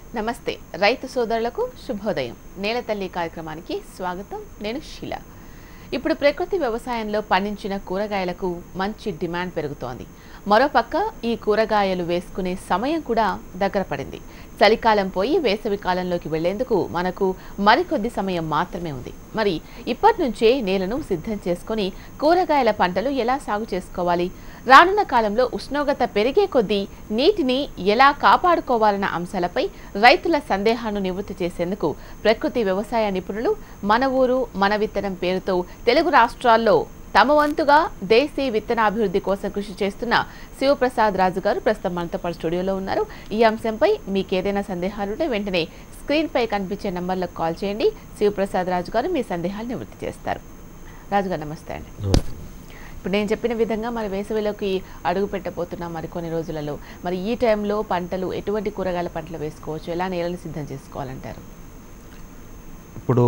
నమస్తే రైతు సోదరులకు శుభోదయం నేల తల్లి కార్యక్రమానికి స్వాగతం నేను షీల ఇప్పుడు ప్రకృతి వ్యవసాయంలో పండించిన కూరగాయలకు మంచి డిమాండ్ పెరుగుతోంది మరోపక్క ఈ కూరగాయలు వేసుకునే సమయం కూడా దగ్గర పడింది చలికాలం పోయి వేసవి కాలంలోకి వెళ్లేందుకు మనకు మరికొద్ది సమయం మాత్రమే ఉంది మరి ఇప్పటి నుంచే నేలను సిద్ధం చేసుకొని కూరగాయల పంటలు ఎలా సాగు చేసుకోవాలి రానున్న కాలంలో ఉష్ణోగ్రత పెరిగే కొద్దీ నీటిని ఎలా కాపాడుకోవాలన్న అంశాలపై రైతుల సందేహాలను నివృత్తి చేసేందుకు ప్రకృతి వ్యవసాయ నిపుణులు మన ఊరు మన విత్తనం పేరుతో తెలుగు రాష్ట్రాల్లో తమ వంతుగా దేశీ విత్తనాభివృద్ధి కోసం కృషి చేస్తున్న శివప్రసాద్ రాజు గారు ప్రస్తుతం మనతో పాటు స్టూడియోలో ఉన్నారు ఈ అంశంపై మీకు ఏదైనా సందేహాలుంటే వెంటనే స్క్రీన్పై కనిపించే నంబర్లకు కాల్ చేయండి శివప్రసాద్ రాజు గారు మీ సందేహాలు నివృత్తి చేస్తారు రాజుగారు నమస్తే అండి నమస్తే ఇప్పుడు నేను చెప్పిన విధంగా మరి వేసవిలోకి అడుగు పెట్టబోతున్నాం మరి కొన్ని రోజులలో మరి ఈ టైంలో పంటలు ఎటువంటి కూరగాయల పంటలు వేసుకోవచ్చు ఎలా నేలను సిద్ధం చేసుకోవాలంటారు ఇప్పుడు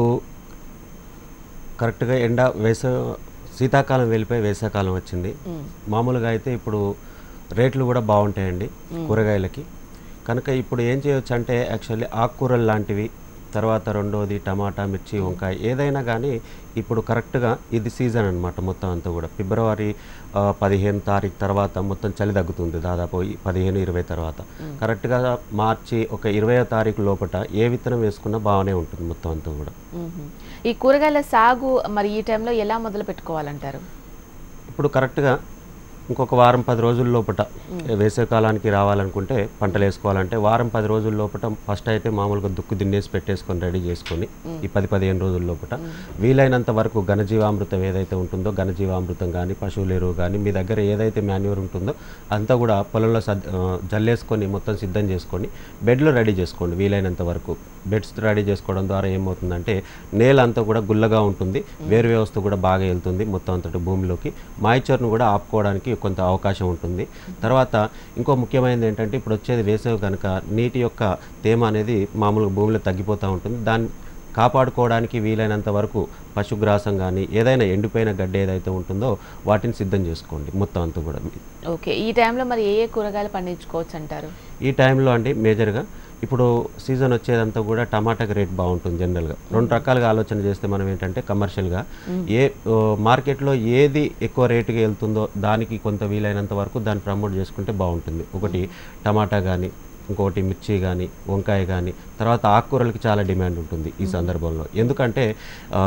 కరెక్ట్గా ఎండ వేస శీతాకాలం వెళ్ళిపోయి వేసవికాలం వచ్చింది మ్మ్. మామూలుగా అయితే ఇప్పుడు రేట్లు కూడా బాగుంటాయండి కూరగాయలకి కనుక ఇప్పుడు ఏం చేయొచ్చు అంటే యాక్చువల్లీ ఆకుకూరలు లాంటివి తర్వాత రెండోది టమాటా మిర్చి వంకాయ ఏదైనా కానీ ఇప్పుడు కరెక్ట్గా ఇది సీజన్ అన్నమాట మొత్తం అంతా కూడా ఫిబ్రవరి ఆ, పదిహేను తారీఖు తర్వాత మొత్తం చలి తగ్గుతుంది దాదాపు ఈ పదిహేను ఇరవై తర్వాత కరెక్ట్గా మార్చి ఒక ఇరవయో తారీఖు లోపల ఏ విత్తనం వేసుకున్నా బాగానే ఉంటుంది మొత్తం అంతా కూడా మ్మ్. ఈ కూరగాయల సాగు మరి ఈ టైంలో ఎలా మొదలు పెట్టుకోవాలంటారు ఇప్పుడు కరెక్ట్గా ఇంకొక వారం పది రోజుల లోపల వేసవి కాలానికి రావాలనుకుంటే పంటలు వేసుకోవాలంటే వారం పది రోజుల లోపల ఫస్ట్ అయితే మామూలుగా దుక్కు దిన్నేసి పెట్టేసుకొని రెడీ చేసుకొని ఈ పది పదిహేను రోజుల లోపల వీలైనంత వరకు ఘనజీవామృతం ఏదైతే ఉంటుందో ఘనజీవామృతం కానీ పశువుల ఎరువు కానీ మీ దగ్గర ఏదైతే మాన్యూర్ ఉంటుందో అంతా కూడా పొలంలో సద్ ఆ, జల్లేసుకొని మొత్తం సిద్ధం చేసుకొని బెడ్లు రెడీ చేసుకోండి వీలైనంత వరకు బెడ్స్ రెడీ చేసుకోవడం ద్వారా ఏమవుతుందంటే నేల అంతా కూడా గుల్లగా ఉంటుంది వేరు వ్యవస్థ కూడా బాగా వెళ్తుంది మొత్తం అంతటి భూమిలోకి మాయిచర్ను కూడా ఆపుకోవడానికి కొంత అవకాశం ఉంటుంది తర్వాత ఇంకో ముఖ్యమైనది ఏంటంటే ఇప్పుడు వచ్చేది వేసవి కనుక నీటి యొక్క తేమ అనేది మామూలుగా భూమిలో తగ్గిపోతూ ఉంటుంది దాన్ని కాపాడుకోవడానికి వీలైనంత వరకు పశుగ్రాసం కానీ ఏదైనా ఎండిపోయిన గడ్డి ఏదైతే ఉంటుందో వాటిని సిద్ధం చేసుకోండి మొత్తం అంతా కూడా ఓకే ఈ టైంలో మరి ఏ ఏ కూరగాయలు పండించుకోవచ్చు అంటారు ఈ టైంలో అండి మేజర్గా ఇప్పుడు సీజన్ వచ్చేదంతా కూడా టమాటాకి రేట్ బాగుంటుంది జనరల్గా రెండు రకాలుగా ఆలోచన చేస్తే మనం ఏంటంటే కమర్షియల్గా ఏ ఓ, మార్కెట్లో ఏది ఎక్కువ రేటుగా వెళ్తుందో దానికి కొంత వీలైనంత వరకు దాన్ని ప్రమోట్ చేసుకుంటే బాగుంటుంది ఒకటి టమాటా కానీ ఇంకొకటి మిర్చి కానీ వంకాయ కానీ తర్వాత ఆకుకూరలకి చాలా డిమాండ్ ఉంటుంది ఈ సందర్భంలో ఎందుకంటే ఆ,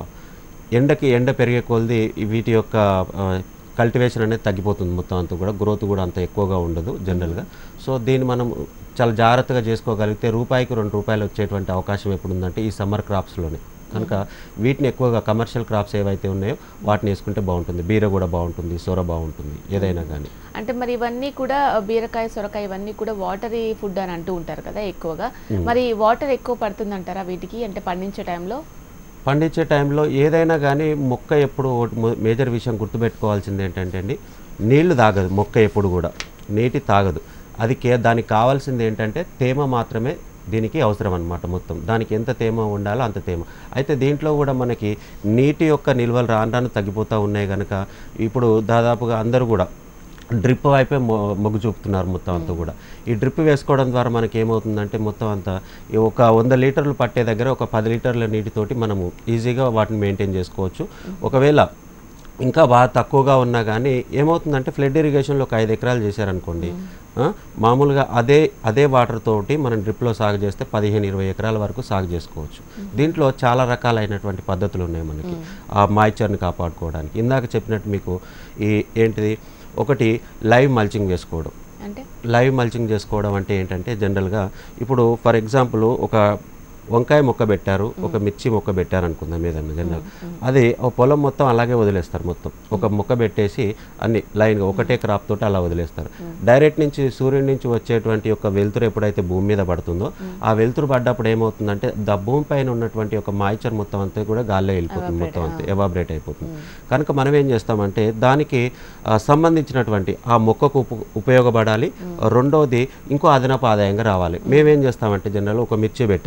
ఎండకి ఎండ పెరిగే కొలది వీటి యొక్క కల్టివేషన్ అనేది తగ్గిపోతుంది మొత్తం అంతా కూడా గ్రోత్ కూడా అంత ఎక్కువగా ఉండదు జనరల్గా సో దీన్ని మనం చాలా జాగ్రత్తగా చేసుకోగలిగితే రూపాయికి రెండు రూపాయలు వచ్చేటువంటి అవకాశం ఎప్పుడు ఉందంటే ఈ సమ్మర్ క్రాప్స్లోనే కనుక వీటిని ఎక్కువగా కమర్షియల్ క్రాప్స్ ఏవైతే ఉన్నాయో వాటిని వేసుకుంటే బాగుంటుంది బీర కూడా బాగుంటుంది సొర బాగుంటుంది ఏదైనా కానీ అంటే మరి ఇవన్నీ కూడా బీరకాయ సొరకాయ ఇవన్నీ కూడా వాటరీ ఫుడ్ అని అంటూ ఉంటారు కదా ఎక్కువగా మరి వాటర్ ఎక్కువ పడుతుంది అంటారా వీటికి అంటే పండించే టైంలో పండించే టైంలో ఏదైనా కానీ మొక్క ఎప్పుడు ఒకటి మొ- మేజర్ విషయం గుర్తుపెట్టుకోవాల్సింది ఏంటంటే అండి నీళ్లు తాగదు మొక్క ఎప్పుడు కూడా నీటి తాగదు అది కే దానికి కావాల్సింది ఏంటంటే తేమ మాత్రమే దీనికి అవసరం అన్నమాట మొత్తం దానికి ఎంత తేమ ఉండాలో అంత తేమ అయితే దీంట్లో కూడా మనకి నీటి యొక్క నిల్వలు రాను రాను తగ్గిపోతూ ఉన్నాయి కనుక ఇప్పుడు దాదాపుగా అందరూ కూడా డ్రిప్ వైపే మొ మొగ్గు చూపుతున్నారు మొత్తం అంతా కూడా ఈ డ్రిప్ వేసుకోవడం ద్వారా మనకి ఏమవుతుందంటే మొత్తం అంతా ఈ ఒక వంద లీటర్లు పట్టే దగ్గర ఒక పది లీటర్ల నీటితోటి మనము ఈజీగా వాటిని మెయింటైన్ చేసుకోవచ్చు ఒకవేళ ఇంకా బాగా తక్కువగా ఉన్నా కానీ ఏమవుతుందంటే ఫ్లడ్ ఇరిగేషన్లో ఒక ఐదు ఎకరాలు చేశారనుకోండి ఆ, మామూలుగా అదే అదే వాటర్ తోటి మనం డ్రిప్లో సాగు చేస్తే పదిహేను ఇరవై ఎకరాల వరకు సాగు చేసుకోవచ్చు దీంట్లో చాలా రకాలైనటువంటి పద్ధతులు ఉన్నాయి మనకి ఆ మాయిచర్ని కాపాడుకోవడానికి ఇందాక చెప్పినట్టు మీకు ఈ ఏంటిది ఒకటి లైవ్ మల్చింగ్ చేసుకోవడం అంటే లైవ్ మల్చింగ్ చేసుకోవడం అంటే ఏంటంటే జనరల్గా ఇప్పుడు ఫర్ ఎగ్జాంపుల్ ఒక వంకాయ మొక్క పెట్టారు ఒక మిర్చి మొక్క పెట్టారు అనుకుందాం ఏదన్నా జనరల్ అది ఒక పొలం మొత్తం అలాగే వదిలేస్తారు మొత్తం ఒక మొక్క పెట్టేసి అన్ని లైన్గా ఒకటే క్రాప్ తోటి అలా వదిలేస్తారు డైరెక్ట్ నుంచి సూర్యుడి నుంచి వచ్చేటువంటి ఒక వెలుతురు ఎప్పుడైతే భూమి మీద పడుతుందో ఆ వెలుతురు పడ్డప్పుడు ఏమవుతుందంటే ద భూమి పైన ఉన్నటువంటి ఒక మాయిచర్ మొత్తం అంతా కూడా గాల్లో వెళ్ళిపోతుంది మొత్తం అంతా ఎవాబరేట్ అయిపోతుంది కనుక మనం ఏం చేస్తామంటే దానికి ఆ, సంబంధించినటువంటి ఆ మొక్కకు ఉప ఉపయోగపడాలి రెండోది ఇంకో అదనపు ఆదాయంగా రావాలి మేమేం చేస్తామంటే జనరల్ ఒక మిర్చి పెట్టాం ఆ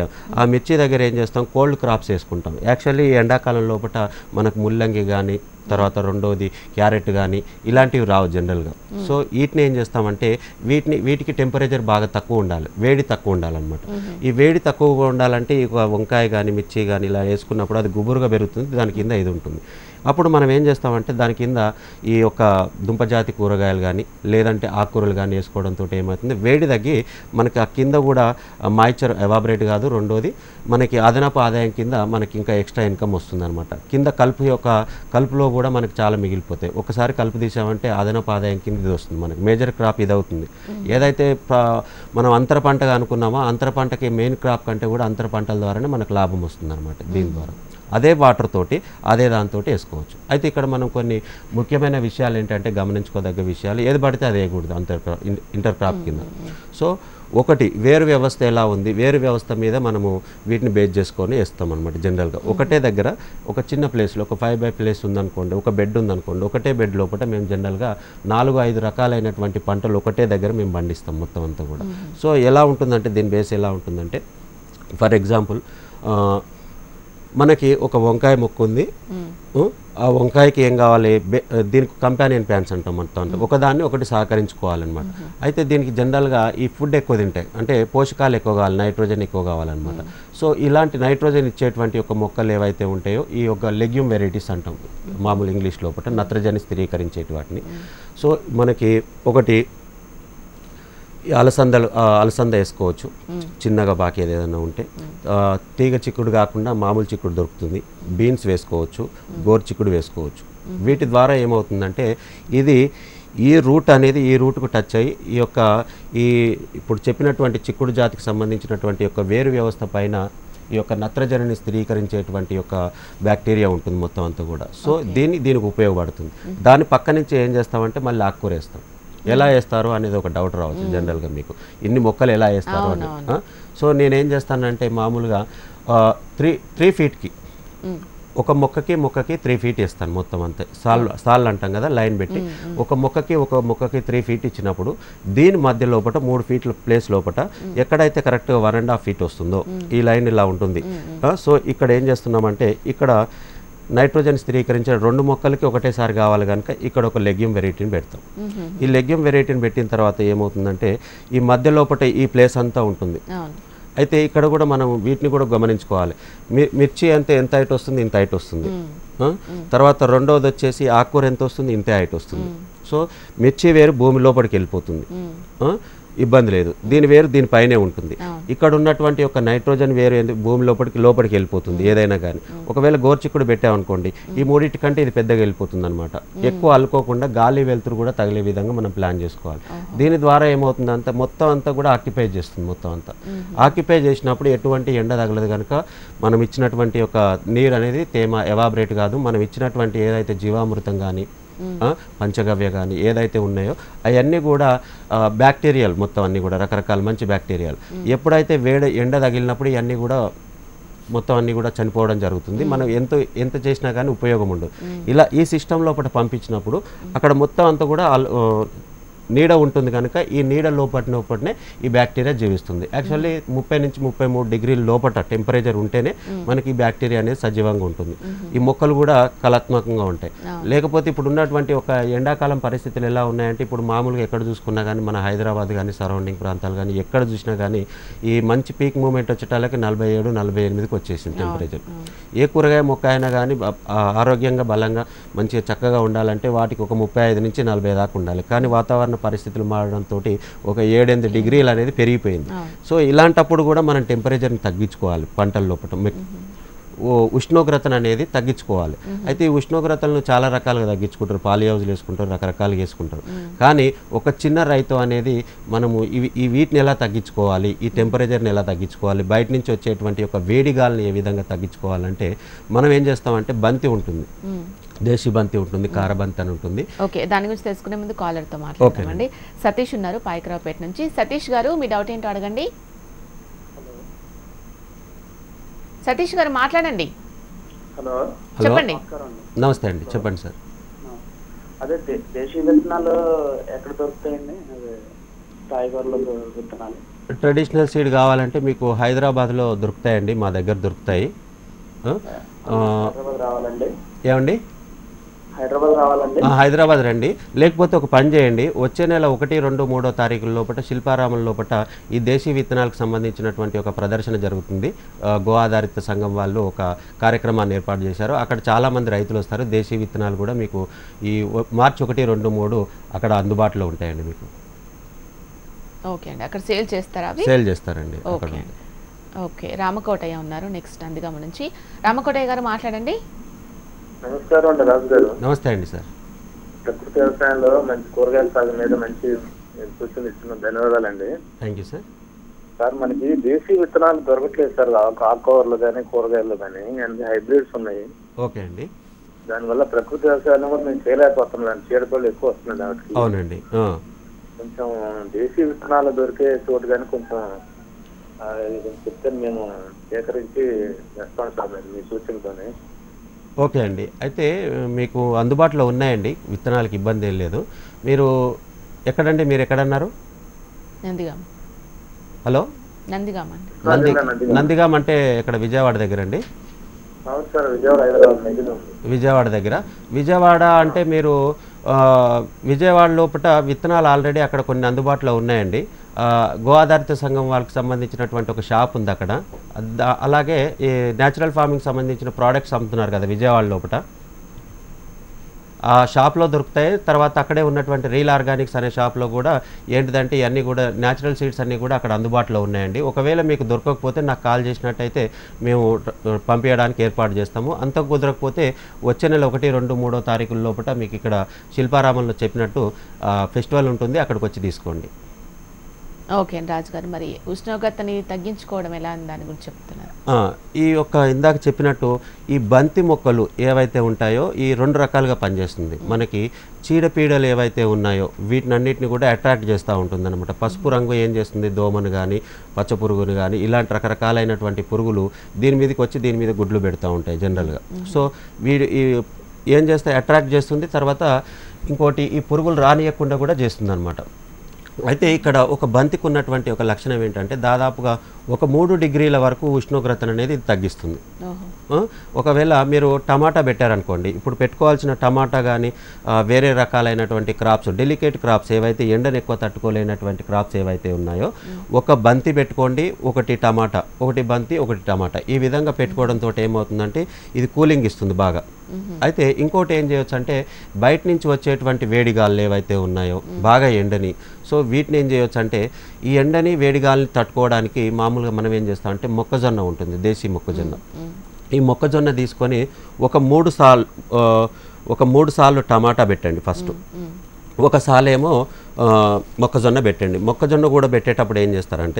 మిర్చి దగ్గర ఏం చేస్తాం కోల్డ్ క్రాప్స్ వేసుకుంటాం యాక్చువల్లీ ఎండాకాలం లోపల మనకు ముల్లంగి కానీ తర్వాత రెండోది క్యారెట్ కానీ ఇలాంటివి రావు జనరల్గా సో వీటిని ఏం చేస్తామంటే వీటిని వీటికి టెంపరేచర్ బాగా తక్కువ ఉండాలి వేడి తక్కువ ఉండాలన్నమాట ఈ వేడి తక్కువగా ఉండాలంటే ఈ వంకాయ కానీ మిర్చి కానీ ఇలా వేసుకున్నప్పుడు అది గుబురుగా పెరుగుతుంది దాని కింద ఇది ఉంటుంది అప్పుడు మనం ఏం చేస్తామంటే దాని కింద ఈ యొక్క దుంపజాతి కూరగాయలు కానీ లేదంటే ఆకుకూరలు కానీ వేసుకోవడంతో ఏమవుతుంది వేడి తగ్గి మనకి ఆ కింద కూడా మాయిశ్చర్ ఎవాబరేట్ కాదు రెండోది మనకి అదనపు ఆదాయం కింద మనకి ఇంకా ఎక్స్ట్రా ఇన్కమ్ వస్తుందన్నమాట కింద కలుపు యొక్క కలుపులో కూడా మనకి చాలా మిగిలిపోతాయి ఒకసారి కలుపు తీసామంటే అదనపు ఆదాయం కింద ఇది వస్తుంది మనకి మేజర్ క్రాప్ ఇది అవుతుంది ఏదైతే ప్ర- మనం అంతర పంటగా అనుకున్నామో అంతర పంటకి మెయిన్ క్రాప్ కంటే కూడా అంతర పంటల ద్వారానే మనకు లాభం వస్తుంది అనమాట దీని ద్వారా అదే వాటర్ తోటి అదే దాంతో వేసుకోవచ్చు అయితే ఇక్కడ మనం కొన్ని ముఖ్యమైన విషయాలు ఏంటంటే గమనించుకోదగ్గ విషయాలు ఏది పడితే అది వేయకూడదు అంతర్ క్రాప్ ఇంటర్ క్రాప్ కింద సో ఒకటి వేరు వ్యవస్థ ఎలా ఉంది వేరు వ్యవస్థ మీద మనము వీటిని బేస్ చేసుకొని వేస్తాం అనమాట జనరల్గా ఒకటే దగ్గర ఒక చిన్న ప్లేస్లో ఒక ఫైవ్ బై ప్లేస్ ఉందనుకోండి ఒక బెడ్ ఉందనుకోండి ఒకటే బెడ్ లోపల మేము జనరల్గా నాలుగు ఐదు రకాలైనటువంటి పంటలు ఒకటే దగ్గర మేము పండిస్తాం మొత్తం అంతా కూడా సో ఎలా ఉంటుందంటే దీని బేస్ ఎలా ఉంటుందంటే ఫర్ ఎగ్జాంపుల్ మనకి ఒక వంకాయ మొక్క ఉంది ఉ, ఆ వంకాయకి ఏం కావాలి బె- దీనికి కంపానియన్ ప్లాంట్స్ అంటాం మొత్తం అంటే ఒకదాన్ని ఒకటి సహకరించుకోవాలన్నమాట అయితే దీనికి జనరల్గా ఈ ఫుడ్ ఎక్కువ తింటాయి అంటే పోషకాలు ఎక్కువ కావాలి నైట్రోజన్ ఎక్కువ కావాలన్నమాట సో ఇలాంటి నైట్రోజన్ ఇచ్చేటువంటి ఒక మొక్కలు ఏవైతే ఉంటాయో ఈ యొక్క లెగ్యూమ్ వెరైటీస్ అంటాం మామూలు ఇంగ్లీష్ లోపల నత్రజని స్థిరీకరించేటి వాటిని సో మనకి ఒకటి ఈ అలసందలు ఆ, అలసంద వేసుకోవచ్చు చిన్నగా బాకి ఏదైనా ఉంటే ఆ, తీగ చిక్కుడు కాకుండా మామూలు చిక్కుడు దొరుకుతుంది బీన్స్ వేసుకోవచ్చు గోరు చిక్కుడు వేసుకోవచ్చు వీటి ద్వారా ఏమవుతుందంటే ఇది ఈ రూట్ అనేది ఈ రూట్కు టచ్ అయ్యి ఈ యొక్క ఈ ఇప్పుడు చెప్పినటువంటి చిక్కుడు జాతికి సంబంధించినటువంటి యొక్క వేరు వ్యవస్థ పైన ఈ యొక్క నత్రజనిని స్థిరీకరించేటువంటి యొక్క బ్యాక్టీరియా ఉంటుంది మొత్తం అంతా కూడా సో దీన్ని దీనికి ఉపయోగపడుతుంది దాని పక్క నుంచి ఏం చేస్తామంటే మళ్ళీ ఆకుకూర వేస్తాం ఎలా వేస్తారు అనేది ఒక డౌట్ రావచ్చు జనరల్గా మీకు ఇన్ని మొక్కలు ఎలా వేస్తారు అని ఆ? సో నేనేం చేస్తానంటే మామూలుగా త్రీ త్రీ ఫీట్కి ఒక మొక్కకి మొక్కకి త్రీ ఫీట్ ఇస్తాను మొత్తం అంతే సాల్ సాల్ అంటాం కదా లైన్ పెట్టి ఒక మొక్కకి ఒక మొక్కకి త్రీ ఫీట్ ఇచ్చినప్పుడు దీని మధ్య లోపల మూడు ఫీట్ల ప్లేస్ లోపల ఎక్కడైతే కరెక్ట్గా వన్ అండ్ హాఫ్ ఫీట్ వస్తుందో ఈ లైన్ ఇలా ఉంటుంది ఆ, సో ఇక్కడ ఏం చేస్తున్నామంటే ఇక్కడ నైట్రోజన్ స్థిరీకరించిన రెండు మొక్కలకి ఒకటేసారి కావాలి కనుక ఇక్కడ ఒక లెగ్యూమ్ వెరైటీని పెడతాం ఈ లెగ్యూమ్ వెరైటీని పెట్టిన తర్వాత ఏమవుతుందంటే ఈ మధ్య లోపల ఈ ప్లేస్ అంతా ఉంటుంది అవును అయితే ఇక్కడ కూడా మనం వీటిని కూడా గమనించుకోవాలి మి- మిర్చి అంతే ఎంత హైట్ వస్తుంది ఇంత హైట్ వస్తుంది ఆ? తర్వాత రెండవది వచ్చేసి ఆకుకూర ఎంత వస్తుంది ఇంతే హైట్ వస్తుంది సో మిర్చి వేరు భూమి లోపలికి వెళ్ళిపోతుంది ఆ? ఇబ్బంది లేదు దీని వేరు దీనిపైనే ఉంటుంది ఇక్కడ ఉన్నటువంటి ఒక నైట్రోజన్ వేరు ఏంది భూమి లోపలికి లోపలికి వెళ్ళిపోతుంది ఏదైనా కానీ ఒకవేళ గోర్చిక్కుడు పెట్టామనుకోండి ఈ మూడింటి కంటే ఇది పెద్దగా వెళ్ళిపోతుంది అనమాట ఎక్కువ అల్లుకోకుండా గాలి వెలుతురు కూడా తగిలే విధంగా మనం ప్లాన్ చేసుకోవాలి దీని ద్వారా ఏమవుతుందంటే మొత్తం అంతా కూడా ఆక్యుపై చేస్తుంది మొత్తం అంతా ఆక్యుపై చేసినప్పుడు ఎటువంటి ఎండ తగలదు కనుక మనం ఇచ్చినటువంటి ఒక నీరు అనేది తేమ ఎవాబరేట్ కాదు మనం ఇచ్చినటువంటి ఏదైతే జీవామృతం కానీ ఆ, పంచగవ్య కానీ ఏదైతే ఉన్నాయో అవన్నీ కూడా బ్యాక్టీరియల్ మొత్తం అన్నీ కూడా రకరకాల మంచి బ్యాక్టీరియాలు ఎప్పుడైతే వేడి ఎండ తగిలినప్పుడు ఇవన్నీ కూడా మొత్తం అన్నీ కూడా చనిపోవడం జరుగుతుంది మనం ఎంత ఎంత చేసినా కానీ ఉపయోగం ఉండదు ఇలా ఈ సిస్టమ్ లోపల పంపించినప్పుడు అక్కడ మొత్తం అంతా కూడా అల్- ఆ, నీడ ఉంటుంది కనుక ఈ నీడ లోపటి లోపటనే ఈ బ్యాక్టీరియా జీవిస్తుంది యాక్చువల్లీ ముప్పై నుంచి ముప్పై మూడు డిగ్రీల లోపట టెంపరేచర్ ఉంటేనే మనకి ఈ బ్యాక్టీరియా అనేది సజీవంగా ఉంటుంది ఈ మొక్కలు కూడా కళాత్మకంగా ఉంటాయి లేకపోతే ఇప్పుడు ఉన్నటువంటి ఒక ఎండాకాలం పరిస్థితులు ఎలా ఉన్నాయంటే ఇప్పుడు మామూలుగా ఎక్కడ చూసుకున్నా కానీ మన హైదరాబాద్ కానీ సరౌండింగ్ ప్రాంతాలు కానీ ఎక్కడ చూసినా కానీ ఈ మంచి పీక్ మూమెంట్ వచ్చేటాలకి నలభై ఏడు నలభై ఎనిమిదికి వచ్చేసింది టెంపరేచర్ ఏ కూరగాయ మొక్క అయినా కానీ బ- ఆ- ఆరోగ్యంగా బలంగా మంచిగా చక్కగా ఉండాలంటే వాటికి ఒక ముప్పై ఐదు నుంచి నలభై దాకా ఉండాలి కానీ వాతావరణ పరిస్థితులు మారడంతో ఒక ఏడెనిమిది డిగ్రీలు అనేది పెరిగిపోయింది సో ఇలాంటప్పుడు కూడా మనం టెంపరేచర్ని తగ్గించుకోవాలి పంటల లోపల మె- ఓ ఉష్ణోగ్రతను అనేది తగ్గించుకోవాలి అయితే ఈ ఉష్ణోగ్రతలను చాలా రకాలుగా తగ్గించుకుంటారు పాలి హౌజులు వేసుకుంటారు రకరకాలుగా వేసుకుంటారు కానీ ఒక చిన్న రైతు అనేది మనము ఇవి ఈ వీటిని ఎలా తగ్గించుకోవాలి ఈ టెంపరేచర్ని ఎలా తగ్గించుకోవాలి బయట నుంచి వచ్చేటువంటి ఒక వేడి గాలిని ఏ విధంగా తగ్గించుకోవాలంటే మనం ఏం చేస్తామంటే బంతి ఉంటుంది దేశీ బంతి ఉంటుంది కారబంతి అని ఉంటుంది ఓకే దాని గురించి తెలుసుకునే ముందు కాలర్తో మాట్లాడతామండి సతీష్ ఉన్నారు పాయకరావుపేట నుంచి సతీష్ గారు మీ డౌట్ ఏంటో అడగండి సతీష్ గారు మాట్లాడండి హలో హలో చెప్పండి నమస్కారం అండి నమస్తే అండి చెప్పండి సార్ అదే దే- దేశీయ విత్తనాలు ఎక్కడ దొరుకుతాయండి అదే కాయగూరలు విత్తనాలు ట్రెడిషనల్ సీడ్ కావాలంటే మీకు హైదరాబాద్లో దొరుకుతాయండి మా దగ్గర దొరుకుతాయి ఆ, ఆ, హైదరాబాద్ రావాలండి ఏమండి హైదరాబాద్ రావాలండి ఆ, హైదరాబాద్ రండి లేకపోతే ఒక పని చేయండి వచ్చే నెల ఒకటి రెండు మూడో తారీఖుల లోపల శిల్పారామం లోపల ఈ దేశీ విత్తనాలకు సంబంధించినటువంటి ఒక ప్రదర్శన జరుగుతుంది ఆ, గో ఆధారిత సంఘం వాళ్ళు ఒక కార్యక్రమాన్ని ఏర్పాటు చేశారు అక్కడ చాలామంది రైతులు వస్తారు దేశీ విత్తనాలు కూడా మీకు ఈ ఒ- మార్చి ఒకటి రెండు మూడు అక్కడ అందుబాటులో ఉంటాయండి మీకు ఓకే అండి అక్కడ సేల్ చేస్తారా అవి సేల్ చేస్తారండి అక్కడ ఓకే ఓకే రామకోటయ్య ఉన్నారు నెక్స్ట్ నందిగామ నుంచి రామకోటయ్య గారు మాట్లాడండి నమస్కారం అండి రాజు గారు నమస్తే అండి సార్ ప్రకృతి వ్యవసాయంలో మంచి కూరగాయల సాగు మీద మంచి సూచనలు ఇస్తున్న ధన్యవాదాలండి థ్యాంక్ యూ సార్ సార్ మనకి దేశీ విత్తనాలు దొరకట్లేదు సార్ ఆకు- ఆకుకూరలు కానీ కూరగాయలు కానీ అన్ని హైబ్రిడ్స్ ఉన్నాయి ఓకే అండి దానివల్ల ప్రకృతి వ్యవసాయాన్ని కూడా మేము చేయలేకపోతున్నాం చీడపళ్ళు ఎక్కువ వస్తున్నాయి వాటికి అవునండి ఆ. కొంచెం దేశీ విత్తనాలు దొరికే చోటు కానీ కొంచెం ఆ, ఇది కొంచెం చెప్తే మేము సేకరించి వేస్తాం సార్ మీరు మీ సూచనతోనే ఓకే అండి అయితే మీకు అందుబాటులో ఉన్నాయండి విత్తనాలకు ఇబ్బంది ఏం లేదు మీరు ఎక్కడండి మీరు ఎక్కడన్నారు నందిగామ హలో నందిగామ అండి నంది నందిగామ, నందిగామ. నందిగాం అంటే ఇక్కడ విజయవాడ దగ్గర అండి అవును సార్ విజయవాడ హైదరాబాద్ మధ్యలో ఉంది విజయవాడ దగ్గర విజయవాడ అంటే మీరు ఆ, విజయవాడ లోపల విత్తనాలు ఆల్రెడీ అక్కడ కొన్ని అందుబాటులో ఉన్నాయండి ఆ, గో ఆధారిత సంఘం వాళ్ళకి సంబంధించినటువంటి ఒక షాప్ ఉంది అక్కడ అద- అలాగే ఈ న్యాచురల్ ఫార్మింగ్ సంబంధించిన ప్రోడక్ట్స్ అమ్ముతున్నారు కదా విజయవాడ లోపల ఆ షాప్లో దొరుకుతాయి తర్వాత అక్కడే ఉన్నటువంటి రీల్ ఆర్గానిక్స్ అనే షాప్లో కూడా ఏంటిదంటే ఇవన్నీ కూడా న్యాచురల్ సీడ్స్ అన్నీ కూడా అక్కడ అందుబాటులో ఉన్నాయండి ఒకవేళ మీకు దొరకకపోతే నాకు కాల్ చేసినట్టయితే మేము ట- పంపించడానికి ఏర్పాటు చేస్తాము అంత కుదరకపోతే వచ్చే నెల ఒకటి రెండు మూడో తారీఖుల లోపల మీకు ఇక్కడ శిల్పారామంలో చెప్పినట్టు ఆ, ఫెస్టివల్ ఉంటుంది అక్కడికి వచ్చి తీసుకోండి ఓకే అండి రాజు గారు మరి ఉష్ణోగ్రతని తగ్గించుకోవడం ఎలా అని దాని గురించి చెప్తున్నారు ఆ, ఈ యొక్క ఇందాక చెప్పినట్టు ఈ బంతి మొక్కలు ఏవైతే ఉంటాయో ఈ రెండు రకాలుగా పనిచేస్తుంది మనకి చీడపీడలు ఏవైతే ఉన్నాయో వీటినన్నిటిని కూడా అట్రాక్ట్ చేస్తూ ఉంటుంది అనమాట పసుపు రంగు ఏం చేస్తుంది దోమను కానీ పచ్చ పురుగును కానీ ఇలాంటి రకరకాలైనటువంటి పురుగులు దీని మీదకి వచ్చి దీని మీద గుడ్లు పెడతా ఉంటాయి జనరల్గా సో వీడు ఈ ఏం చేస్తాయి అట్రాక్ట్ చేస్తుంది తర్వాత ఇంకోటి ఈ పురుగులు రానియకుండా కూడా చేస్తుంది అనమాట అయితే ఇక్కడ ఒక బంతికి ఉన్నటువంటి ఒక లక్షణం ఏంటంటే దాదాపుగా ఒక మూడు డిగ్రీల వరకు ఉష్ణోగ్రతను అనేది ఇది తగ్గిస్తుంది ఓహో ఆ, ఒకవేళ మీరు టమాటా పెట్టారనుకోండి ఇప్పుడు పెట్టుకోవాల్సిన టమాటా కానీ వేరే రకాలైనటువంటి క్రాప్స్ డెలికేట్ క్రాప్స్ ఏవైతే ఎండను ఎక్కువ తట్టుకోలేనటువంటి క్రాప్స్ ఏవైతే ఉన్నాయో ఒక బంతి పెట్టుకోండి ఒకటి టమాటా ఒకటి బంతి ఒకటి టమాటా ఈ విధంగా పెట్టుకోవడంతో ఏమవుతుందంటే ఇది కూలింగ్ ఇస్తుంది బాగా అయితే ఇంకోటి ఏం చేయొచ్చు అంటే బయట నుంచి వచ్చేటువంటి వేడి గాలులు ఏవైతే ఉన్నాయో బాగా ఎండని సో వీటిని ఏం చేయొచ్చు అంటే ఈ ఎండని వేడి గాలిని తట్టుకోవడానికి మామూలుగా మనం ఏం చేస్తాం అంటే మొక్కజొన్న ఉంటుంది దేశీ మొక్కజొన్న ఈ మొక్కజొన్న తీసుకొని ఒక మూడు సార్లు ఆ, ఒక మూడు సార్లు టమాటా పెట్టండి ఫస్ట్ ఒక సాలేమో ఆ, మొక్కజొన్న పెట్టండి మొక్కజొన్న కూడా పెట్టేటప్పుడు ఏం చేస్తారంటే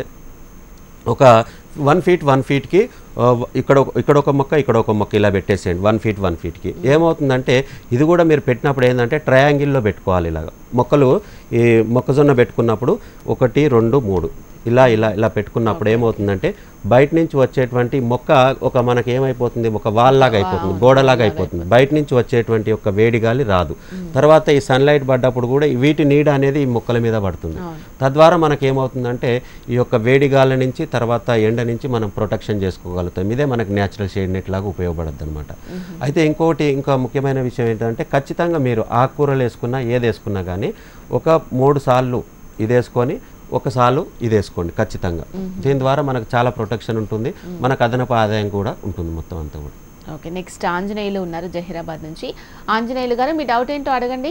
ఒక వన్ ఫీట్ వన్ ఫీట్కి ఇక్కడ ఒక- ఇక్కడ ఒక మొక్క ఇక్కడ ఒక మొక్క ఇలా పెట్టేసేయండి వన్ ఫీట్ వన్ ఫీట్కి ఏమవుతుందంటే ఇది కూడా మీరు పెట్టినప్పుడు ఏంటంటే ట్రయాంగిల్లో పెట్టుకోవాలి ఇలాగ మొక్కలు ఈ మొక్కజొన్న పెట్టుకున్నప్పుడు ఒకటి రెండు మూడు ఇలా ఇలా ఇలా పెట్టుకున్నప్పుడు ఏమవుతుందంటే బయట నుంచి వచ్చేటువంటి మొక్క ఒక మనకి ఏమైపోతుంది ఒక వాల్లాగా అయిపోతుంది గోడలాగా అయిపోతుంది బయట నుంచి వచ్చేటువంటి ఒక వేడి గాలి రాదు తర్వాత ఈ సన్లైట్ పడ్డప్పుడు కూడా ఈ వీటి నీడ అనేది ఈ మొక్కల మీద పడుతుంది తద్వారా మనకి ఏమవుతుందంటే ఈ యొక్క వేడి గాలి నుంచి తర్వాత ఎండ నుంచి మనం ప్రొటెక్షన్ చేసుకోగలుగుతాం ఇదే మనకి న్యాచురల్ షేడ్ నెట్ లాగా ఉపయోగపడద్దు అనమాట అయితే ఇంకోటి ఇంకా ముఖ్యమైన విషయం ఏంటంటే ఖచ్చితంగా మీరు ఆకుకూరలు వేసుకున్నా ఏది వేసుకున్నా కానీ ఒక మూడు సార్లు ఇది వేసుకొని ఒకసార్లు ఇది వేసుకోండి ఖచ్చితంగా దీని ద్వారా మనకు చాలా ప్రొటెక్షన్ ఉంటుంది మనకు అదనపు ఆదాయం కూడా ఉంటుంది మొత్తం అంతా కూడా ఓకే నెక్స్ట్ ఆంజనేయులు ఉన్నారు జహీరాబాద్ నుంచి ఆంజనేయులు గారు మీ డౌట్ ఏంటో అడగండి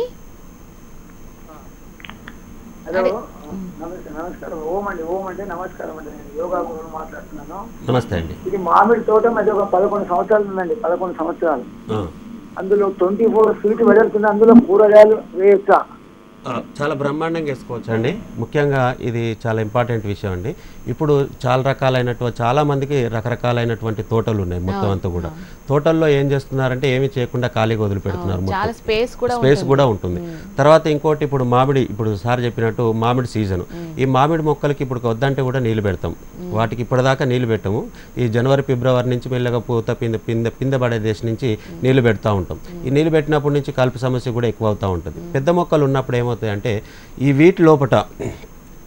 హలో నమస్తే నమస్కారం ఓం అండి ఓం అంటే నమస్కారం అండి నేను యోగా గురువు మాట్లాడుతున్నాను నమస్తే అండి ఇది మామిడి తోట మధ్య ఒక పదకొండు సంవత్సరాలు ఉందండి పదకొండు సంవత్సరాలు ఆ. అందులో ట్వంటీ ఫోర్ ఫీట్ వెడల్పుంది అందులో కూరగాయలు వేయచ్చా ఆ, చాలా బ్రహ్మాండంగా వేసుకోవచ్చు అండి ముఖ్యంగా ఇది చాలా ఇంపార్టెంట్ విషయం అండి ఇప్పుడు చాలా రకాలైనటువంటి చాలా మందికి రకరకాలైనటువంటి తోటలు ఉన్నాయి మొత్తం అంతా కూడా తోటల్లో ఏం చేస్తున్నారంటే ఏమీ చేయకుండా ఖాళీగా వదిలిపెడుతున్నారు మొత్తం చాలా స్పేస్ కూడా స్పేస్ కూడా ఉంటుంది తర్వాత ఇంకోటి ఇప్పుడు మామిడి ఇప్పుడు సార్ చెప్పినట్టు మామిడి సీజన్ ఈ మామిడి మొక్కలకి ఇప్పుడు వద్దంటే కూడా నీళ్లు పెడతాం వాటికి ఇప్పటిదాకా నీళ్లు పెట్టము ఈ జనవరి ఫిబ్రవరి నుంచి మెల్లగా పూత పింద పింద పింద పడే దేశం నుంచి నీళ్లు పెడతా ఉంటాం ఈ నీళ్లు పెట్టినప్పటి నుంచి కలుపు సమస్య కూడా ఎక్కువ అవుతూ ఉంటుంది పెద్ద మొక్కలు ఉన్నప్పుడు ఏమవుతాయంటే ఈ వీటి లోపట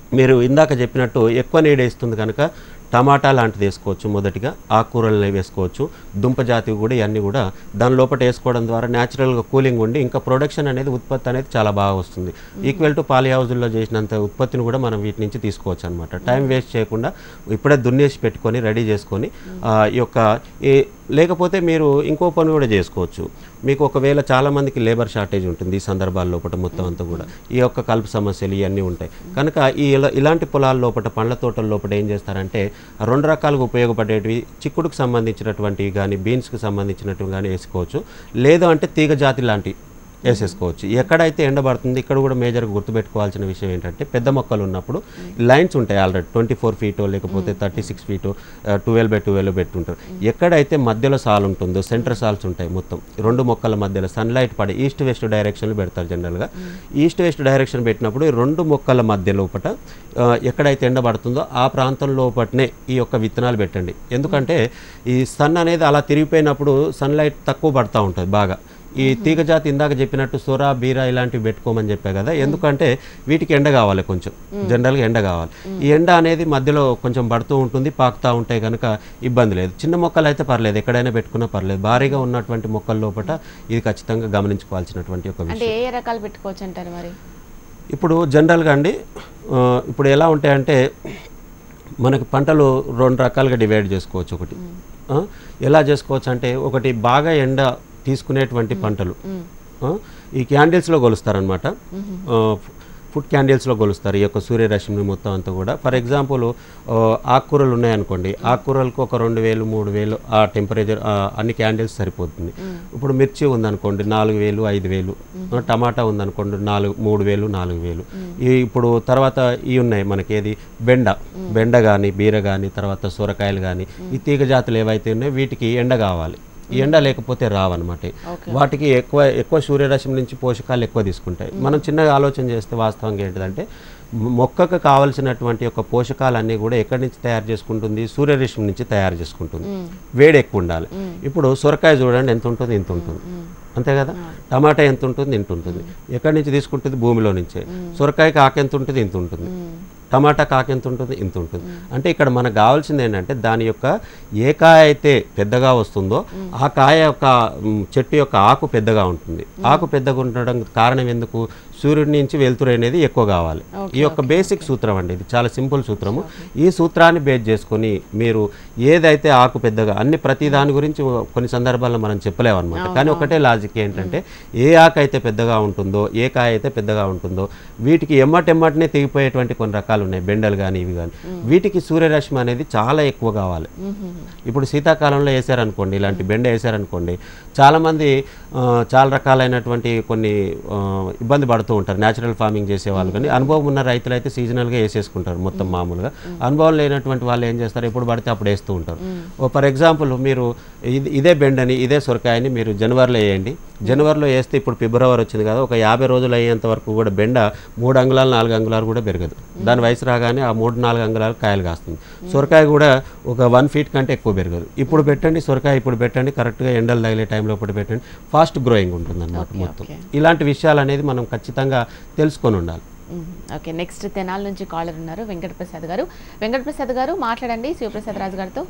మీరు ఇందాక చెప్పినట్టు ఎక్కువ నీడ ఇస్తుంది కనుక టమాటా లాంటిది వేసుకోవచ్చు మొదటిగా ఆకుకూరలు వేసుకోవచ్చు దుంప జాతి కూడా ఇవన్నీ కూడా దాని లోపల వేసుకోవడం ద్వారా న్యాచురల్గా కూలింగ్ ఉండి ఇంకా ప్రొడక్షన్ అనేది ఉత్పత్తి అనేది చాలా బాగా వస్తుంది ఈక్వల్ టు పాలి హౌజుల్లో చేసినంత ఉత్పత్తిని కూడా మనం వీటి నుంచి తీసుకోవచ్చు అనమాట టైం వేస్ట్ చేయకుండా ఇప్పుడే దున్నేసి పెట్టుకొని రెడీ చేసుకొని ఆ, ఈ యొక్క ఈ లేకపోతే మీరు ఇంకో పని కూడా చేసుకోవచ్చు మీకు ఒకవేళ చాలామందికి లేబర్ షార్టేజ్ ఉంటుంది ఈ సందర్భాల లోపల మొత్తం అంతా కూడా ఈ యొక్క కలుపు సమస్యలు ఇవన్నీ ఉంటాయి కనుక ఈ ఇలా- ఇలాంటి పొలాల లోపల పండ్ల తోటల లోపల ఏం చేస్తారంటే రెండు రకాలుగా ఉపయోగపడేటివి చిక్కుడుకు సంబంధించినటువంటివి కానీ బీన్స్కి సంబంధించినటువంటి కానీ వేసుకోవచ్చు లేదు అంటే తీగ జాతి లాంటి వేసేసుకోవచ్చు ఎక్కడైతే ఎండబడుతుంది ఇక్కడ కూడా మేజర్గా గుర్తుపెట్టుకోవాల్సిన విషయం ఏంటంటే పెద్ద మొక్కలు ఉన్నప్పుడు లైన్స్ ఉంటాయి ఆల్రెడీ ట్వంటీ ఫోర్ ఫీటో లేకపోతే థర్టీ సిక్స్ ఫీటో ట్వెల్వ్ బై ట్వెల్వ్ పెట్టుంటారు ఎక్కడైతే మధ్యలో సాల్ ఉంటుందో సెంటర్ సాల్స్ ఉంటాయి మొత్తం రెండు మొక్కల మధ్యలో సన్లైట్ పడి ఈస్ట్ వెస్ట్ డైరెక్షన్లో పెడతారు జనరల్గా ఈస్ట్ వెస్ట్ డైరెక్షన్ పెట్టినప్పుడు ఈ రెండు మొక్కల మధ్య లోపట ఆ, ఎక్కడైతే ఎండబడుతుందో ఆ ప్రాంతం లోపటనే ఈ యొక్క విత్తనాలు పెట్టండి ఎందుకంటే ఈ సన్ అనేది అలా తిరిగిపోయినప్పుడు సన్లైట్ తక్కువ పడతా ఉంటుంది బాగా ఈ తీగ జాతి ఇందాక చెప్పినట్టు సొర బీర ఇలాంటివి పెట్టుకోమని చెప్పా కదా ఎందుకంటే వీటికి ఎండ కావాలి కొంచెం జనరల్గా ఎండ కావాలి ఈ ఎండ అనేది మధ్యలో కొంచెం పడుతూ ఉంటుంది పాకుతూ ఉంటాయి కనుక ఇబ్బంది లేదు చిన్న మొక్కలు అయితే పర్లేదు ఎక్కడైనా పెట్టుకున్నా పర్లేదు భారీగా ఉన్నటువంటి మొక్కల లోపల ఇది ఖచ్చితంగా గమనించుకోవాల్సినటువంటి ఒక అంటే విషయం ఏ ఏ రకాలు పెట్టుకోవచ్చు అంటారు మరి ఇప్పుడు జనరల్గా అండి ఆ, ఇప్పుడు ఎలా ఉంటాయంటే మనకి పంటలు రెండు రకాలుగా డివైడ్ చేసుకోవచ్చు ఒకటి ఆ, ఎలా చేసుకోవచ్చు అంటే ఒకటి బాగా ఎండ తీసుకునేటువంటి పంటలు ఆ, ఈ క్యాండిల్స్లో కొలుస్తారనమాట ఫుడ్ క్యాండిల్స్లో కొలుస్తారు ఈ యొక్క సూర్యరశ్మిని మొత్తం అంతా కూడా ఫర్ ఎగ్జాంపుల్ ఆకుకూరలు ఉన్నాయనుకోండి ఆకుకూరలకు ఒక రెండు వేలు మూడు వేలు ఆ టెంపరేచర్ అన్ని క్యాండిల్స్ సరిపోతుంది ఇప్పుడు మిర్చి ఉందనుకోండి నాలుగు వేలు ఐదు వేలు ఆ, టమాటా ఉందనుకోండి నాలుగు మూడు వేలు నాలుగు వేలు ఈ ఇప్పుడు తర్వాత ఇవి ఉన్నాయి మనకి ఏది బెండ బెండ కానీ బీర కానీ తర్వాత సొరకాయలు కానీ ఈ తీగ జాతులు ఏవైతే ఉన్నాయో వీటికి ఎండ కావాలి ఈ ఎండ లేకపోతే రావన్నమాట వాటికి ఎక్కువ ఎక్కువ సూర్యరశ్మి నుంచి పోషకాలు ఎక్కువ తీసుకుంటాయి మనం చిన్నగా ఆలోచన చేస్తే వాస్తవంగా ఏంటిదంటే మొ- మొక్కకు కావలసినటువంటి యొక్క పోషకాలన్నీ కూడా ఎక్కడి నుంచి తయారు చేసుకుంటుంది సూర్యరశ్మి నుంచి తయారు చేసుకుంటుంది వేడి ఎక్కువ ఉండాలి ఇప్పుడు సొరకాయ చూడండి ఎంత ఉంటుంది ఇంత ఉంటుంది అంతే కదా టమాటా ఎంత ఉంటుంది ఇంత ఉంటుంది ఎక్కడి నుంచి తీసుకుంటుంది భూమిలో నుంచే సొరకాయకి ఆకు ఎంత ఉంటుంది ఇంత ఉంటుంది టమాటా కాక ఎంత ఉంటుంది ఇంత ఉంటుంది అంటే ఇక్కడ మనకు కావాల్సింది ఏంటంటే దాని యొక్క ఏ కాయ అయితే పెద్దగా వస్తుందో ఆ కాయ యొక్క మ్, చెట్టు యొక్క ఆకు పెద్దగా ఉంటుంది ఆకు పెద్దగా ఉండడం కారణం ఎందుకు సూర్యుడి నుంచి వెలుతురు అనేది ఎక్కువ కావాలి ఈ యొక్క బేసిక్ సూత్రం అండి ఇది చాలా సింపుల్ సూత్రము ఈ సూత్రాన్ని బేస్ చేసుకొని మీరు ఏదైతే ఆకు పెద్దగా అన్ని ప్రతి దాని గురించి కొన్ని సందర్భాల్లో మనం చెప్పలేమన్నమాట కానీ ఒకటే లాజిక్ ఏంటంటే ఏ ఆకు అయితే పెద్దగా ఉంటుందో ఏ కాయ అయితే పెద్దగా ఉంటుందో వీటికి ఎమ్మటెమ్మటనే తెగిపోయేటువంటి కొన్ని రకాలు ఉన్నాయి బెండలు కానీ ఇవి కానీ వీటికి సూర్యరశ్మి అనేది చాలా ఎక్కువ కావాలి ఇప్పుడు శీతాకాలంలో వేసారనుకోండి ఇలాంటి బెండ వేసారనుకోండి చాలామంది ఆ, చాలా రకాలైనటువంటి కొన్ని ఆ, ఇబ్బంది పడుతూ ఉంటారు న్యాచురల్ ఫార్మింగ్ చేసే వాళ్ళు కానీ అనుభవం ఉన్న రైతులు అయితే సీజనల్గా వేసేసుకుంటారు మొత్తం మామూలుగా అనుభవం లేనటువంటి వాళ్ళు ఏం చేస్తారు ఎప్పుడు పడితే అప్పుడు వేస్తూ ఉంటారు ఓ ఫర్ ఎగ్జాంపుల్ మీరు ఇది ఇదే బెండని ఇదే సొరకాయని మీరు జనవరిలో వేయండి జనవరిలో వేస్తే ఇప్పుడు ఫిబ్రవరి వచ్చింది కదా ఒక యాభై రోజులు అయ్యేంత వరకు కూడా బెండ మూడు అంగుళాలు నాలుగు అంగుళాలు కూడా పెరగదు దాని వయసు రాగానే ఆ మూడు నాలుగు అంగుళాలు కాయలు కాస్తుంది సొరకాయ కూడా ఒక వన్ ఫీట్ కంటే ఎక్కువ పెరగదు ఇప్పుడు పెట్టండి సొరకాయ ఇప్పుడు పెట్టండి కరెక్ట్గా ఎండలు తగిలే టైంలో ఇప్పుడు పెట్టండి ఫాస్ట్ గ్రోయింగ్ ఉంటుంది అన్నమాట మొత్తం okay. ఇలాంటి విషయాలు అనేది మనం ఖచ్చితంగా తెలుసుకొని ఉండాలి మ్మ్. ఓకే నెక్స్ట్ తెనాల నుంచి కాలర్ ఉన్నారు వెంకట ప్రసాద్ గారు వెంకట ప్రసాద్ గారు మాట్లాడండి శివప్రసాద్ రాజు గారితో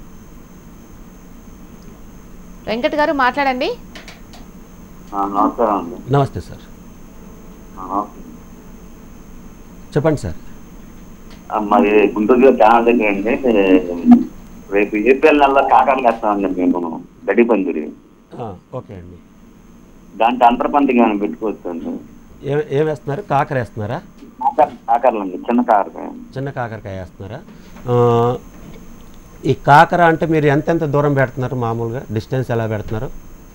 వెంకట్ గారు మాట్లాడండి ఆ, నమస్కారం అండి నమస్తే సార్ ఆ, నమస్తే. చెప్పండి సార్ ఆ, మరి గుంటూరులో ఛానల్ దగ్గర అండి రేపు ఏప్రిల్ నెలలో కాకాలు వేస్తామండి మేము గడి పందిరి ఆ, ఓకే అండి దాంట్లో అంతర పందికి ఏమైనా పెట్టుకోవచ్చు అండి ఏ ఏం వేస్తున్నారు కాకర వేస్తున్నారా కాకర కాకరలు అండి చిన్న కాకరకాయ చిన్న కాకరకాయ వేస్తున్నారా ఆ, ఈ కాకర అంటే మీరు ఎంతెంత దూరం పెడుతున్నారు మామూలుగా డిస్టెన్స్ ఎలా పెడుతున్నారు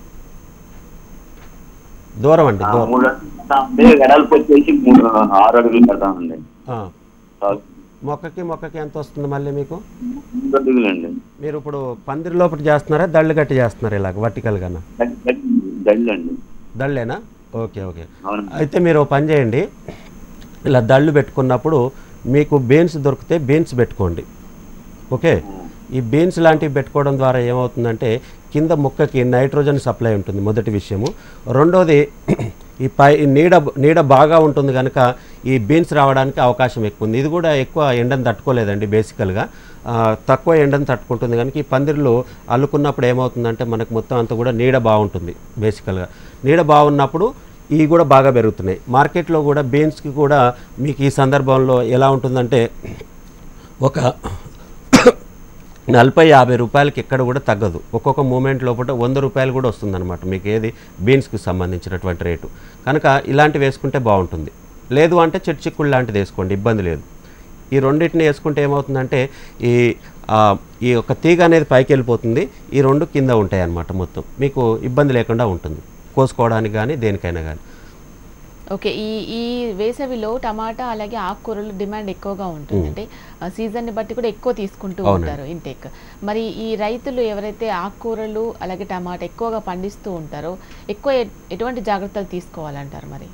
దూరం అండి ఆ, దూరం మూడు అడుగులు వెడల్పు వచ్చేసి మూడు ఆరు అడుగులు పెడతామండి ఆ, చాలు. మొక్కకి మొక్కకి ఎంత వస్తుంది మళ్ళీ మీకు మూడు అడుగులు అండి మీరు ఇప్పుడు పందిరి లోపల చేస్తున్నారా దళ్ళు కట్టి చేస్తున్నారా ఇలాగ వర్టికల్గానా గడ్డి అండి దళ్ళేనా ఓకే ఓకే అవునండి అయితే మీరు ఓ పని చేయండి ఇలా దళ్ళు పెట్టుకున్నప్పుడు మీకు బీన్స్ దొరికితే బీన్స్ పెట్టుకోండి ఓకే ఈ బీన్స్ లాంటివి పెట్టుకోవడం ద్వారా ఏమవుతుందంటే కింద మొక్కకి నైట్రోజన్ సప్లై ఉంటుంది మొదటి విషయము రెండోది ఈ పై ఈ నీడ నీడ బాగా ఉంటుంది కనుక ఈ బీన్స్ రావడానికి అవకాశం ఎక్కువ ఉంది ఇది కూడా ఎక్కువ ఎండను తట్టుకోలేదండి బేసికల్గా ఆ, తక్కువ ఎండను తట్టుకుంటుంది కనుక ఈ పందిర్లు అల్లుకున్నప్పుడు ఏమవుతుందంటే మనకు మొత్తం అంతా కూడా నీడ బాగుంటుంది బేసికల్గా నీడ బాగున్నప్పుడు ఇవి కూడా బాగా పెరుగుతున్నాయి మార్కెట్లో కూడా బీన్స్కి కూడా మీకు ఈ సందర్భంలో ఎలా ఉంటుందంటే ఒక నలభై యాభై రూపాయలకి ఎక్కడ కూడా తగ్గదు ఒక్కొక్క మూమెంట్ లోపల వంద రూపాయలు కూడా వస్తుందన్నమాట మీకు ఏది బీన్స్కి సంబంధించినటువంటి రేటు కనుక ఇలాంటివి వేసుకుంటే బాగుంటుంది లేదు అంటే చెట్టు చిక్కుడు లాంటిది వేసుకోండి ఇబ్బంది లేదు ఈ రెండింటిని వేసుకుంటే ఏమవుతుందంటే ఈ ఆ, ఈ యొక్క తీగ అనేది పైకి వెళ్ళిపోతుంది ఈ రెండు కింద ఉంటాయి అన్నమాట మొత్తం మీకు ఇబ్బంది లేకుండా ఉంటుంది కోసుకోవడానికి కానీ దేనికైనా కానీ ఓకే ఈ ఈ వేసవిలో టమాటా అలాగే ఆకుకూరలు డిమాండ్ ఎక్కువగా ఉంటుంది అంటే ఆ, సీజన్ని బట్టి కూడా ఎక్కువ తీసుకుంటూ అవునండి. ఉంటారు ఇంటేక్ మరి ఈ రైతులు ఎవరైతే ఆకుకూరలు అలాగే టమాటా ఎక్కువగా పండిస్తూ ఉంటారో ఎక్కువ ఎ- ఎటువంటి జాగ్రత్తలు తీసుకోవాలంటారు మరి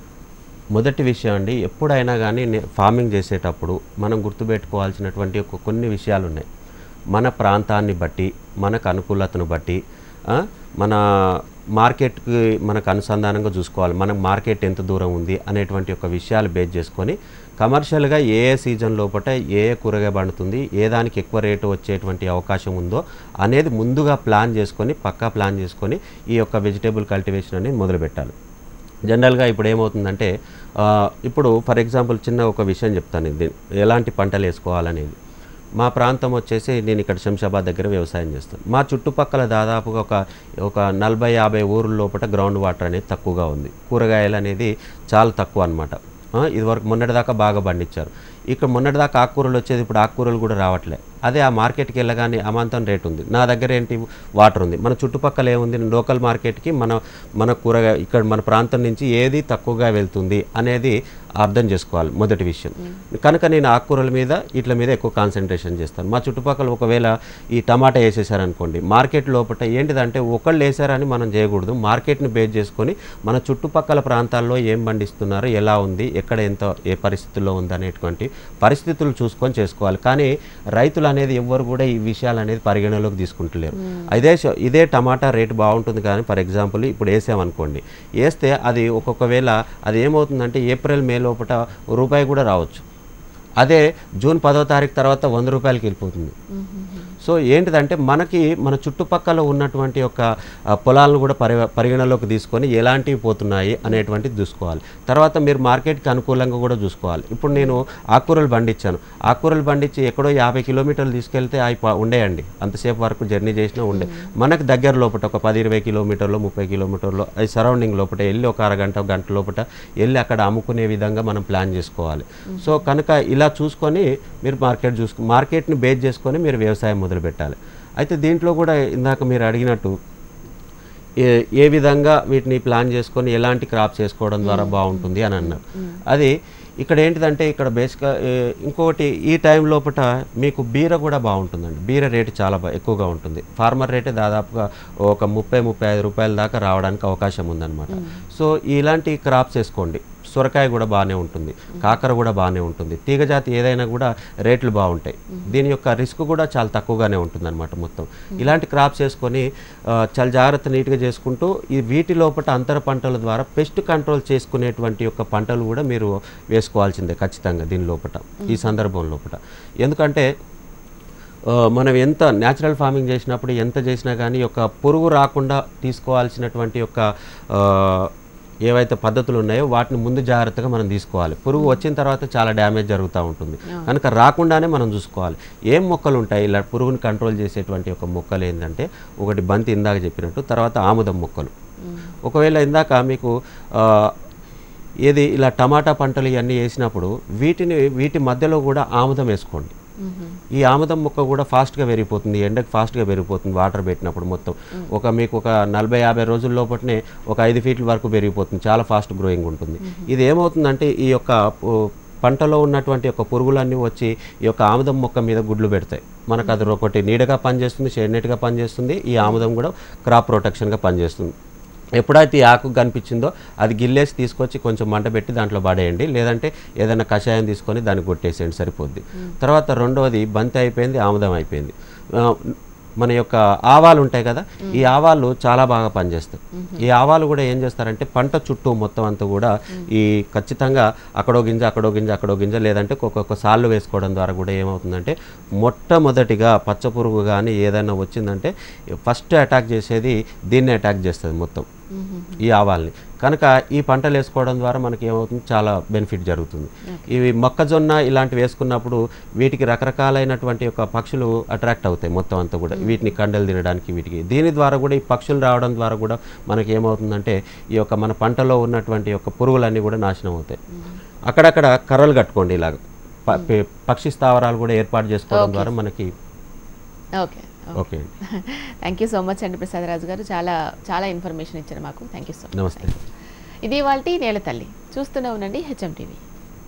మొదటి విషయం అండి ఎప్పుడైనా కానీ నే- ఫార్మింగ్ చేసేటప్పుడు మనం గుర్తుపెట్టుకోవాల్సినటువంటి ఒక కొన్ని విషయాలు ఉన్నాయి మన ప్రాంతాన్ని బట్టి మనకు అనుకూలతను బట్టి ఆ, మన మార్కెట్కి మనకు అనుసంధానంగా చూసుకోవాలి మనకు మార్కెట్ ఎంత దూరం ఉంది అనేటువంటి ఒక విషయాలు బేస్ చేసుకొని కమర్షియల్గా ఏ ఏ సీజన్ లోపల ఏ ఏ కూరగాయ పండుతుంది ఏ దానికి ఎక్కువ రేటు వచ్చేటువంటి అవకాశం ఉందో అనేది ముందుగా ప్లాన్ చేసుకొని పక్కా ప్లాన్ చేసుకొని ఈ యొక్క వెజిటేబుల్ కల్టివేషన్ అనేది మొదలుపెట్టాలి జనరల్గా ఇప్పుడు ఏమవుతుందంటే ఆ, ఇప్పుడు ఫర్ ఎగ్జాంపుల్ చిన్న ఒక విషయం చెప్తాను ఇది ఎలాంటి పంటలు వేసుకోవాలనేది మా ప్రాంతం వచ్చేసి నేను ఇక్కడ శంషాబాద్ దగ్గర వ్యవసాయం చేస్తాను మా చుట్టుపక్కల దాదాపుగా ఒక ఒక నలభై యాభై ఊర్ల లోపల గ్రౌండ్ వాటర్ అనేది తక్కువగా ఉంది కూరగాయలు అనేది చాలా తక్కువ అనమాట ఇదివరకు మొన్నటిదాకా బాగా పండించారు ఇక్కడ మొన్నటిదాకా ఆకుకూరలు వచ్చేది ఇప్పుడు ఆకుకూరలు కూడా రావట్లే అదే ఆ మార్కెట్కి వెళ్ళగానే అమాంతం రేట్ ఉంది నా దగ్గర ఏంటి వాటర్ ఉంది మన చుట్టుపక్కల ఏముంది లోకల్ మార్కెట్కి మన మన కూరగాయ ఇక్కడ మన ప్రాంతం నుంచి ఏది తక్కువగా వెళ్తుంది అనేది అర్థం చేసుకోవాలి మొదటి విషయం కనుక నేను ఆకుకూరల మీద ఇట్ల మీద ఎక్కువ కాన్సన్ట్రేషన్ చేస్తాను మా చుట్టుపక్కల ఒకవేళ ఈ టమాటా వేసేసారనుకోండి మార్కెట్ లోపల ఏంటిదంటే ఒకళ్ళు వేసారని మనం చేయకూడదు మార్కెట్ని బేస్ చేసుకొని మన చుట్టుపక్కల ప్రాంతాల్లో ఏం పండిస్తున్నారు ఎలా ఉంది ఎక్కడ ఎంత ఏ పరిస్థితుల్లో ఉంది అనేటువంటి పరిస్థితులు చూసుకొని చేసుకోవాలి కానీ రైతులు అనేది ఎవ్వరు కూడా ఈ విషయాలు అనేది పరిగణలోకి తీసుకుంటలేరు ఇదే ష- ఇదే టమాటా రేటు బాగుంటుంది కానీ ఫర్ ఎగ్జాంపుల్ ఇప్పుడు వేసామనుకోండి వేస్తే అది ఒక్కొక్క వేళ అది ఏమవుతుందంటే ఏప్రిల్ మే లోపల రూపాయి కూడా రావచ్చు అదే జూన్ పదో తారీఖు తర్వాత వంద రూపాయలకి వెళ్ళిపోతుంది సో ఏంటిదంటే మనకి మన చుట్టుపక్కల ఉన్నటువంటి యొక్క ఆ, పొలాలను కూడా పరి పరిగణలోకి తీసుకొని ఎలాంటివి పోతున్నాయి అనేటువంటిది చూసుకోవాలి తర్వాత మీరు మార్కెట్కి అనుకూలంగా కూడా చూసుకోవాలి ఇప్పుడు నేను ఆకుకూరలు పండించాను ఆకుకూరలు పండించి ఎక్కడో యాభై కిలోమీటర్లు తీసుకెళ్తే అవి ప- ఉండేయండి అంతసేపు వరకు జర్నీ చేసినా ఉండే మనకు దగ్గర లోపల ఒక పది ఇరవై కిలోమీటర్లు ముప్పై కిలోమీటర్లు అవి సరౌండింగ్ లోపల వెళ్ళి ఒక అరగంట గంట లోపల వెళ్ళి అక్కడ అమ్ముకునే విధంగా మనం ప్లాన్ చేసుకోవాలి సో కనుక ఇలా చూసుకొని మీరు మార్కెట్ చూసుకు మార్కెట్ని బేస్ చేసుకొని మీరు వ్యవసాయం మొదలు పెట్టాలి అయితే దీంట్లో కూడా ఇందాక మీరు అడిగినట్టు ఏ ఏ విధంగా వీటిని ప్లాన్ చేసుకొని ఎలాంటి క్రాప్స్ చేసుకోవడం ద్వారా బాగుంటుంది అని అన్నారు అది ఇక్కడ ఏంటిదంటే ఇక్కడ బేసిక్గా ఇంకొకటి ఈ టైం లోపల మీకు బీర కూడా బాగుంటుందండి బీర రేటు చాలా బా ఎక్కువగా ఉంటుంది ఫార్మర్ రేటే దాదాపుగా ఒక ముప్పై ముప్పై ఐదు రూపాయల దాకా రావడానికి అవకాశం ఉందన్నమాట సో ఇలాంటి క్రాప్స్ వేసుకోండి సొరకాయ కూడా బాగానే ఉంటుంది కాకర కూడా బాగానే ఉంటుంది తీగజాతి ఏదైనా కూడా రేట్లు బాగుంటాయి దీని యొక్క రిస్క్ కూడా చాలా తక్కువగానే ఉంటుంది అనమాట మొత్తం ఇలాంటి క్రాప్స్ వేసుకొని ఆ, చాలా జాగ్రత్త నీట్గా చేసుకుంటూ ఈ వీటి లోపల అంతర పంటల ద్వారా పెస్ట్ కంట్రోల్ చేసుకునేటువంటి యొక్క పంటలు కూడా మీరు వేసుకోవాల్సిందే ఖచ్చితంగా దీని లోపల ఈ సందర్భం లోపల ఎందుకంటే ఆ, మనం ఎంత న్యాచురల్ ఫార్మింగ్ చేసినప్పుడు ఎంత చేసినా కానీ ఒక పురుగు రాకుండా తీసుకోవాల్సినటువంటి యొక్క ఆ, ఏవైతే పద్ధతులు ఉన్నాయో వాటిని ముందు జాగ్రత్తగా మనం తీసుకోవాలి పురుగు వచ్చిన తర్వాత చాలా డ్యామేజ్ జరుగుతూ ఉంటుంది కనుక రాకుండానే మనం చూసుకోవాలి ఏం మొక్కలు ఉంటాయి ఇలా పురుగుని కంట్రోల్ చేసేటువంటి ఒక మొక్కలు ఏంటంటే ఒకటి బంతి ఇందాక చెప్పినట్టు తర్వాత ఆముదం మొక్కలు ఒకవేళ ఇందాక మీకు ఆ, ఏది ఇలా టమాటా పంటలు ఇవన్నీ వేసినప్పుడు వీటిని వీటి మధ్యలో కూడా ఆముదం వేసుకోండి ఈ ఆముదం మొక్క కూడా ఫాస్ట్గా పెరిగిపోతుంది ఎండకు ఫాస్ట్గా పెరిగిపోతుంది వాటర్ పెట్టినప్పుడు మొత్తం ఒక మీకు ఒక నలభై యాభై రోజుల లోపలనే ఒక ఐదు ఫీట్ల వరకు పెరిగిపోతుంది చాలా ఫాస్ట్ గ్రోయింగ్ ఉంటుంది ఇది ఏమవుతుందంటే ఈ యొక్క ఓ, పంటలో ఉన్నటువంటి యొక్క పురుగులన్నీ వచ్చి ఈ యొక్క ఆముదం మొక్క మీద గుడ్లు పెడతాయి మనకు అది ఒకటి నీడగా పనిచేస్తుంది షేడ్ నెట్గా పనిచేస్తుంది ఈ ఆముదం కూడా క్రాప్ ప్రొటెక్షన్గా పనిచేస్తుంది ఎప్పుడైతే ఈ ఆకు కనిపించిందో అది గిల్లేసి తీసుకొచ్చి కొంచెం మంట పెట్టి దాంట్లో పడేయండి లేదంటే ఏదైనా కషాయం తీసుకొని దాన్ని కొట్టేసేయండి సరిపోద్ది తర్వాత రెండవది బంతి అయిపోయింది ఆముదం అయిపోయింది ఆ, మన యొక్క ఆవాలు ఉంటాయి కదా ఈ ఆవాలు చాలా బాగా పనిచేస్తాయి ఈ ఆవాలు కూడా ఏం చేస్తారంటే పంట చుట్టూ మొత్తం అంతా కూడా ఈ ఖచ్చితంగా అక్కడో గింజ అక్కడో గింజ అక్కడో గింజ లేదంటే ఒక్కొక్క సార్లు వేసుకోవడం ద్వారా కూడా ఏమవుతుందంటే మొట్టమొదటిగా పచ్చ పురుగు కానీ ఏదైనా వచ్చిందంటే ఫస్ట్ అటాక్ చేసేది దీన్ని అటాక్ చేస్తుంది మొత్తం ఈ ఆవాల్ని కనుక ఈ పంటలు వేసుకోవడం ద్వారా మనకి ఏమవుతుంది చాలా బెనిఫిట్ జరుగుతుంది ఇవి మొక్కజొన్న ఇలాంటివి వేసుకున్నప్పుడు వీటికి రకరకాలైనటువంటి యొక్క పక్షులు అట్రాక్ట్ అవుతాయి మొత్తం అంతా కూడా వీటిని కండలు తినడానికి వీటికి దీని ద్వారా కూడా ఈ పక్షులు రావడం ద్వారా కూడా మనకి ఏమవుతుందంటే ఈ యొక్క మన పంటలో ఉన్నటువంటి యొక్క పురుగులన్నీ కూడా నాశనం అవుతాయి అక్కడక్కడ కర్రలు కట్టుకోండి ఇలాగ ప- పే- పక్షి స్థావరాలు కూడా ఏర్పాటు చేసుకోవడం ద్వారా మనకి ఓకే ఓకే అండి థ్యాంక్ యూ సో మచ్ అండి ప్రసాద్ రాజు గారు చాలా చాలా ఇన్ఫర్మేషన్ ఇచ్చారు మాకు థ్యాంక్ యూ సో మచ్ నమస్తే ఇది వాళ్ళ నేల తల్లి చూస్తూనే ఉండండి హెచ్ఎం టీవీ